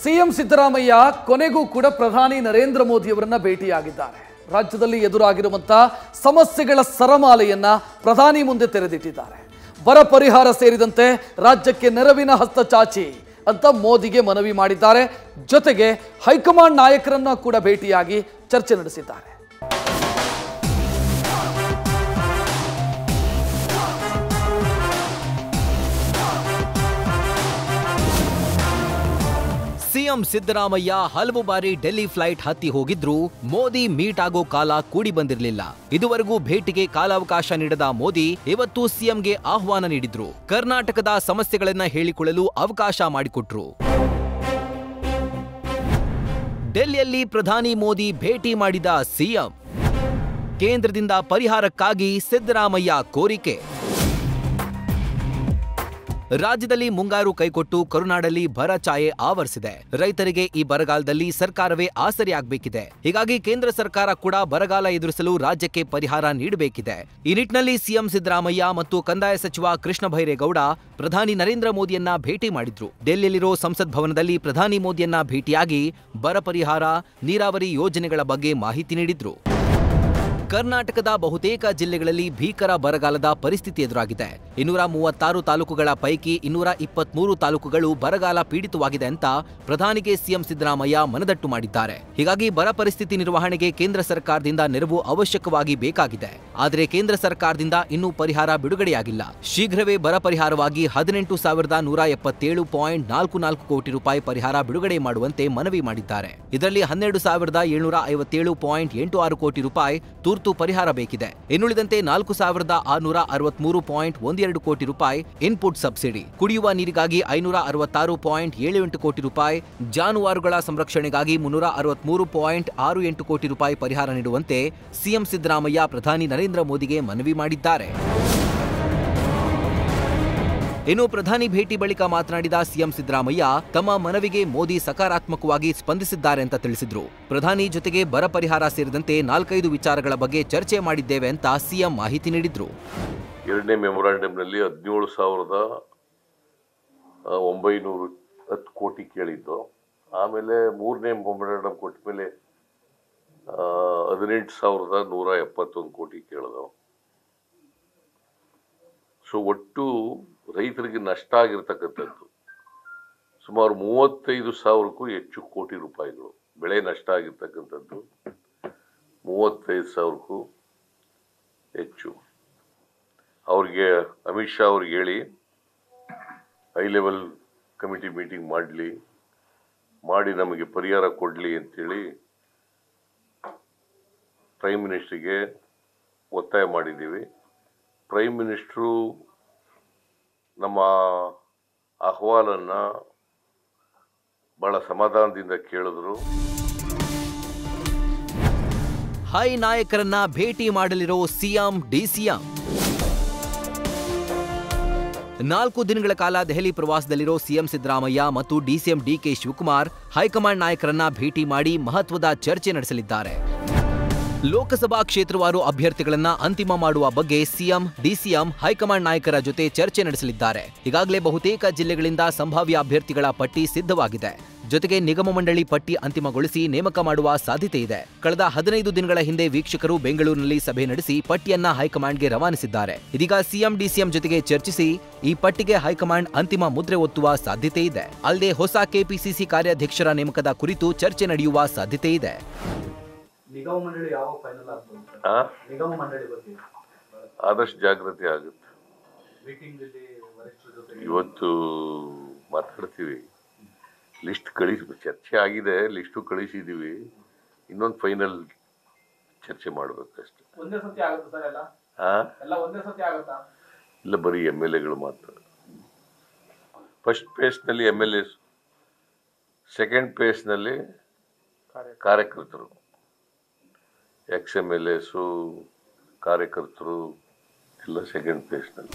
CM Siddaramaiah ಕೊನೆಗೂ ಕೂಡ ಪ್ರಧಾನಿ ನರೇಂದ್ರ ಮೋದಿಯವರನ್ನ ಭೇಟಿಯಾಗಿದ್ದಾರೆ ರಾಜ್ಯದಲ್ಲಿ ಎದುರಾಗಿರುವಂತಹ ಸಮಸ್ಯೆಗಳ ಸರಮಾಲೆಯನ್ನ ಪ್ರಧಾನಿ ಮುಂದೆ ತೆರೆದಿಟ್ಟಿದ್ದಾರೆ ಬರ ಪರಿಹಾರ ಸೇರಿದಂತೆ ರಾಜ್ಯಕ್ಕೆ ನೆರವಿನ ಹಸ್ತ ಚಾಚಿ ಅಂತ ಮೋದಿಗೆ ಮನವಿ ಮಾಡಿದ್ದಾರೆ ಜೊತೆಗೆ ಹೈಕಮಾಂಡ್ ನಾಯಕರನ್ನ ಕೂಡ ಭೇಟಿಯಾಗಿ ಚರ್ಚೆ ನಡೆಸಿದ್ದಾರೆ ಸಿಎಂ ಸಿದ್ದರಾಮಯ್ಯ ಹಲವು ಬಾರಿ ಡೆಲ್ಲಿ ಫ್ಲೈಟ್ ಹತ್ತಿ ಹೋಗಿದ್ರು ಮೋದಿ ಮೀಟ್ ಆಗೋ ಕಾಲ ಕೂಡಿ ಬಂದಿರಲಿಲ್ಲ ಇದುವರೆಗೂ ಭೇಟಿಗೆ ಕಾಲಾವಕಾಶ ನೀಡದ ಮೋದಿ ಇವತ್ತು ಸಿಎಂಗೆ ಆಹ್ವಾನ ನೀಡಿದ್ರು ಕರ್ನಾಟಕದ ಸಮಸ್ಯೆಗಳನ್ನ ಹೇಳಿಕೊಳ್ಳಲು ಅವಕಾಶ ಮಾಡಿಕೊಟ್ರು ಡೆಲ್ಲಿಯಲ್ಲಿ ಪ್ರಧಾನಿ ಮೋದಿ ಭೇಟಿ ಮಾಡಿದ ಸಿಎಂ ಕೇಂದ್ರದಿಂದ ಪರಿಹಾರಕ್ಕಾಗಿ ಸಿದ್ದರಾಮಯ್ಯ ಕೋರಿಕೆ ರಾಜ್ಯದಲ್ಲಿ ಮುಂಗಾರು ಕೈಕೊಟ್ಟು ಕರುನಾಡಲ್ಲಿ ಬರ ಛಾಯೆ ಆವರಿಸಿದೆ ರೈತರಿಗೆ ಈ ಬರಗಾಲದಲ್ಲಿ ಸರ್ಕಾರವೇ ಆಸರೆಯಾಗಬೇಕಿದೆ ಹೀಗಾಗಿ ಕೇಂದ್ರ ಸರ್ಕಾರ ಕೂಡ ಬರಗಾಲ ಎದುರಿಸಲು ರಾಜ್ಯಕ್ಕೆ ಪರಿಹಾರ ನೀಡಬೇಕಿದೆ ಈ ನಿಟ್ಟಿನಲ್ಲಿ ಸಿಎಂ ಸಿದ್ದರಾಮಯ್ಯ ಮತ್ತು ಕಂದಾಯ ಸಚಿವ ಕೃಷ್ಣ ಭೈರೇಗೌಡ ಪ್ರಧಾನಿ ನರೇಂದ್ರ ಮೋದಿಯನ್ನ ಭೇಟಿ ಮಾಡಿದ್ರು ಡೆಲ್ಲಿಯಲ್ಲಿರೋ ಸಂಸತ್ ಭವನದಲ್ಲಿ ಪ್ರಧಾನಿ ಮೋದಿಯನ್ನ ಭೇಟಿಯಾಗಿ ಬರ ಪರಿಹಾರ ನೀರಾವರಿ ಯೋಜನೆಗಳ ಬಗ್ಗೆ ಮಾಹಿತಿ ನೀಡಿದ್ರು ಕರ್ನಾಟಕದ ಬಹುತೇಕ ಜಿಲ್ಲೆಗಳಲ್ಲಿ ಭೀಕರ ಬರಗಾಲದ ಪರಿಸ್ಥಿತಿ ಎದುರಾಗಿದೆ ಇನ್ನೂರ ಮೂವತ್ತಾರು ತಾಲೂಕುಗಳ ಪೈಕಿ ಇನ್ನೂರ ಇಪ್ಪತ್ಮೂರು ತಾಲೂಕುಗಳು ಬರಗಾಲ ಪೀಡಿತವಾಗಿದೆ ಅಂತ ಪ್ರಧಾನಿಗೆ ಸಿಎಂ ಸಿದ್ದರಾಮಯ್ಯ ಮನದಟ್ಟು ಮಾಡಿದ್ದಾರೆ ಹೀಗಾಗಿ ಬರ ಪರಿಸ್ಥಿತಿ ನಿರ್ವಹಣೆಗೆ ಕೇಂದ್ರ ಸರ್ಕಾರದಿಂದ ನೆರವು ಅವಶ್ಯಕವಾಗಿ ಬೇಕಾಗಿದೆ ಆದರೆ ಕೇಂದ್ರ ಸರ್ಕಾರದಿಂದ ಇನ್ನೂ ಪರಿಹಾರ ಬಿಡುಗಡೆಯಾಗಿಲ್ಲ ಶೀಘ್ರವೇ ಬರ ಪರಿಹಾರವಾಗಿ ಹದಿನೆಂಟು ಸಾವಿರದ ನೂರ ಎಪ್ಪತ್ತೇಳು ಪಾಯಿಂಟ್ ನಾಲ್ಕು ನಾಲ್ಕು ಕೋಟಿ ರೂಪಾಯಿ ಪರಿಹಾರ ಬಿಡುಗಡೆ ಮಾಡುವಂತೆ ಮನವಿ ಮಾಡಿದ್ದಾರೆ ಇದರಲ್ಲಿ ಹನ್ನೆರಡು ಸಾವಿರದ ಏಳ್ನೂರ ಐವತ್ತೇಳು ಪಾಯಿಂಟ್ ಎಂಟು ಆರು ಕೋಟಿ ರೂಪಾಯಿ ತುರ್ತು ಪರಿಹಾರ ಬೇಕಿದೆ ಇನ್ನುಳಿದಂತೆ ನಾಲ್ಕು ಸಾವಿರದ ಆರುನೂರ ಅರವತ್ಮೂರು ಪಾಯಿಂಟ್ ಒಂದೆರಡು ಕೋಟಿ ರೂಪಾಯಿ ಇನ್ಪುಟ್ ಸಬ್ಸಿಡಿ ಕುಡಿಯುವ ನೀರಿಗಾಗಿ ಐನೂರ ಅರವತ್ತಾರು ಪಾಯಿಂಟ್ ಏಳು ಎಂಟು ಕೋಟಿ ರೂಪಾಯಿ ಜಾನುವಾರುಗಳ ಸಂರಕ್ಷಣೆಗಾಗಿ ಮುನ್ನೂರ ಅರವತ್ಮೂರು ಪಾಯಿಂಟ್ ಆರು ಎಂಟು ಕೋಟಿ ರೂಪಾಯಿ ಪರಿಹಾರ ನೀಡುವಂತೆ ಸಿಎಂ ಸಿದ್ದರಾಮಯ್ಯ ಪ್ರಧಾನಿ ನರೇಂದ್ರ ಮೋದಿಗೆ ಮನವಿ ಮಾಡಿದ್ದಾರೆ ಇನ್ನು ಪ್ರಧಾನಿ ಭೇಟಿ ಬಳಿಕ ಮಾತನಾಡಿದ ಸಿಎಂ ಸಿದ್ದರಾಮಯ್ಯ ತಮ್ಮ ಮನವಿಗೆ ಮೋದಿ ಸಕಾರಾತ್ಮಕವಾಗಿ ಸ್ಪಂದಿಸಿದ್ದಾರೆ ಅಂತ ತಿಳಿಸಿದ್ರು ಪ್ರಧಾನಿ ಜೊತೆಗೆ ಬರ ಪರಿಹಾರ ಸೇರಿದಂತೆ ನಾಲ್ಕೈದು ವಿಚಾರಗಳ ಬಗ್ಗೆ ಚರ್ಚೆ ಮಾಡಿದ್ದೇವೆ ಅಂತ ಸಿಎಂ ಮಾಹಿತಿ ನೀಡಿದ್ರು ಎರಡನೇ ಮೆಮೊರಾಂಡಮ್ನಲ್ಲಿ ಹದಿನೇಳು ಸಾವಿರದ ಆ, ಒಂಬೈನೂರು ಹತ್ತು ಕೋಟಿ ಕೇಳಿದ್ದು ಆಮೇಲೆ ಮೂರನೇ ಮೆಮೊರಾಂಡಮ್ ಕೊಟ್ಟ ಮೇಲೆ ಹದಿನೆಂಟು ಸಾವಿರದ ನೂರ ಎಪ್ಪತ್ತೊಂದು ಕೋಟಿ ಕೇಳಿದವು ಸೊ ಒಟ್ಟು ರೈತರಿಗೆ ನಷ್ಟ ಆಗಿರ್ತಕ್ಕಂಥದ್ದು ಸುಮಾರು ಮೂವತ್ತೈದು ಸಾವಿರಕ್ಕೂ ಹೆಚ್ಚು ಕೋಟಿ ರೂಪಾಯಿಗಳು ಬೆಳೆ ನಷ್ಟ ಆಗಿರ್ತಕ್ಕಂಥದ್ದು ಮೂವತ್ತೈದು ಸಾವಿರಕ್ಕೂ ಹೆಚ್ಚು ಅವ್ರಿಗೆ ಅಮಿತ್ ಶಾ ಅವ್ರಿಗೆ ಹೇಳಿ ಹೈ ಲೆವೆಲ್ ಕಮಿಟಿ ಮೀಟಿಂಗ್ ಮಾಡಲಿ ಮಾಡಿ ನಮಗೆ ಪರಿಹಾರ ಕೊಡಲಿ ಅಂತೇಳಿ ಪ್ರೈಮ್ ಮಿನಿಸ್ಟ್ರಿಗೆ ಒತ್ತಾಯ ಮಾಡಿದ್ದೀವಿ ಪ್ರೈಮ್ ಮಿನಿಸ್ಟ್ರು ನಮ್ಮ ಅಹವಾಲನ್ನು ಭಾಳ ಸಮಾಧಾನದಿಂದ ಕೇಳಿದ್ರು ಹೈ ನಾಯಕರನ್ನ ಭೇಟಿ ಮಾಡಲಿರೋ ಸಿಎಂ ಡಿಸಿಎಂ ನಾಲ್ಕು ದಿನಗಳ ಕಾಲ ದೆಹಲಿ ಪ್ರವಾಸದಲ್ಲಿರೋ ಸಿಎಂ ಸಿದ್ದರಾಮಯ್ಯ ಮತ್ತು ಡಿಸಿಎಂ ಡಿಕೆ ಶಿವಕುಮಾರ್ ಹೈಕಮಾಂಡ್ ನಾಯಕರನ್ನ ಭೇಟಿ ಮಾಡಿ ಮಹತ್ವದ ಚರ್ಚೆ ನಡೆಸಲಿದ್ದಾರೆ ಲೋಕಸಭಾ ಕ್ಷೇತ್ರವಾರು ಅಭ್ಯರ್ಥಿಗಳನ್ನ ಅಂತಿಮ ಮಾಡುವ ಬಗ್ಗೆ ಸಿಎಂ ಡಿಸಿಎಂ ಹೈಕಮಾಂಡ್ ನಾಯಕರ ಜೊತೆ ಚರ್ಚೆ ನಡೆಸಲಿದ್ದಾರೆ ಈಗಾಗಲೇ ಬಹುತೇಕ ಜಿಲ್ಲೆಗಳಿಂದ ಸಂಭಾವ್ಯ ಅಭ್ಯರ್ಥಿಗಳ ಪಟ್ಟಿ ಸಿದ್ಧವಾಗಿದೆ ಜೊತೆಗೆ ನಿಗಮ ಮಂಡಳಿ ಪಟ್ಟಿ ಅಂತಿಮಗೊಳಿಸಿ ನೇಮಕ ಮಾಡುವ ಸಾಧ್ಯತೆ ಇದೆ ಕಳೆದ ಹದಿನೈದು ದಿನಗಳ ಹಿಂದೆ ವೀಕ್ಷಕರು ಬೆಂಗಳೂರಿನಲ್ಲಿ ಸಭೆ ನಡೆಸಿ ಪಟ್ಟಿಯನ್ನ ಹೈಕಮಾಂಡ್ಗೆ ರವಾನಿಸಿದ್ದಾರೆ ಇದೀಗ ಸಿಎಂ ಡಿಸಿಎಂ ಜೊತೆಗೆ ಚರ್ಚಿಸಿ ಈ ಪಟ್ಟಿಗೆ ಹೈಕಮಾಂಡ್ ಅಂತಿಮ ಮುದ್ರೆ ಒತ್ತುವ ಸಾಧ್ಯತೆ ಇದೆ ಅಲ್ಲದೆ ಹೊಸ ಕೆಪಿಸಿಸಿ ಕಾರ್ಯಾಧ್ಯಕ್ಷರ ನೇಮಕದ ಕುರಿತು ಚರ್ಚೆ ನಡೆಯುವ ಸಾಧ್ಯತೆ ಇದೆ ನಿಗಮ ಮಂಡಳಿ ಯಾವಾಗ ಫೈನಲ್ ಆಗ್ಬೋದು ಸರ್ ಆ? ನಿಗಮ ಮಂಡಳಿ ಬಗ್ಗೆ ಆದಷ್ಟು ಜಾಗೃತಿ ಆಗುತ್ತೆ ಮೀಟಿಂಗ್ ಅಲ್ಲಿ ವರಿಷ್ಠರ ಜೊತೆ ಇವತ್ತು ಮಾತಾಡ್ತೀವಿ ಲಿಸ್ಟ್ ಕಳಿಸ್ ಚರ್ಚೆ ಆಗಿದೆ ಲಿಸ್ಟು ಕಳಿಸಿದ್ದೀವಿ ಇನ್ನೊಂದು ಫೈನಲ್ ಚರ್ಚೆ ಮಾಡ್ಬೇಕಷ್ಟೆ ಒಂದೇ ಸತಿ ಆಗುತ್ತಾ ಸರ್ ಎಲ್ಲ ಆ ಎಲ್ಲ ಒಂದೇ ಸತಿ ಆಗುತ್ತಾ ಇಲ್ಲ ಬರೀ ಎಮ್ ಎಲ್ ಎಗಳು ಮಾತ್ರ ಫಸ್ಟ್ ಪೇಸ್ನಲ್ಲಿ ಎಮ್ ಎಲ್ ಎಸ್ ಸೆಕೆಂಡ್ ಪೇಸ್ನಲ್ಲಿ ಕಾರ್ಯಕರ್ತರು ಎಕ್ಸ್ ಎಮ್ ಎಲ್ ಎಸು ಕಾರ್ಯಕರ್ತರು ಎಲ್ಲ ಸೆಕೆಂಡ್ ಪೇಸ್ನಲ್ಲಿ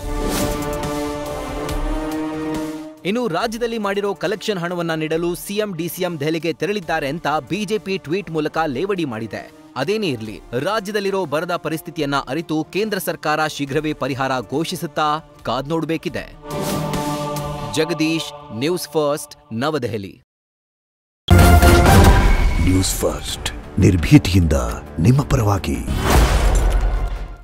ಇನ್ನು ರಾಜ್ಯದಲ್ಲಿ ಮಾಡಿರೋ ಕಲೆಕ್ಷನ್ ಹಣವನ್ನ ನೀಡಲು ಸಿಎಂ ಡಿಸಿಎಂ ದೆಹಲಿಗೆ ತೆರಳಿದ್ದಾರೆ ಅಂತ ಬಿಜೆಪಿ ಟ್ವೀಟ್ ಮೂಲಕ ಲೇವಡಿ ಮಾಡಿದೆ ಅದೇನೇ ಇರಲಿ ರಾಜ್ಯದಲ್ಲಿರೋ ಬರದ ಪರಿಸ್ಥಿತಿಯನ್ನ ಅರಿತು ಕೇಂದ್ರ ಸರ್ಕಾರ ಶೀಘ್ರವೇ ಪರಿಹಾರ ಘೋಷಿಸುತ್ತಾ ಕಾದ್ ನೋಡಬೇಕಿದೆ Jagadish news first Navadehali news first ನಿರ್ಭೀತಿಯಿಂದ ನಿಮ್ಮ ಪರವಾಗಿ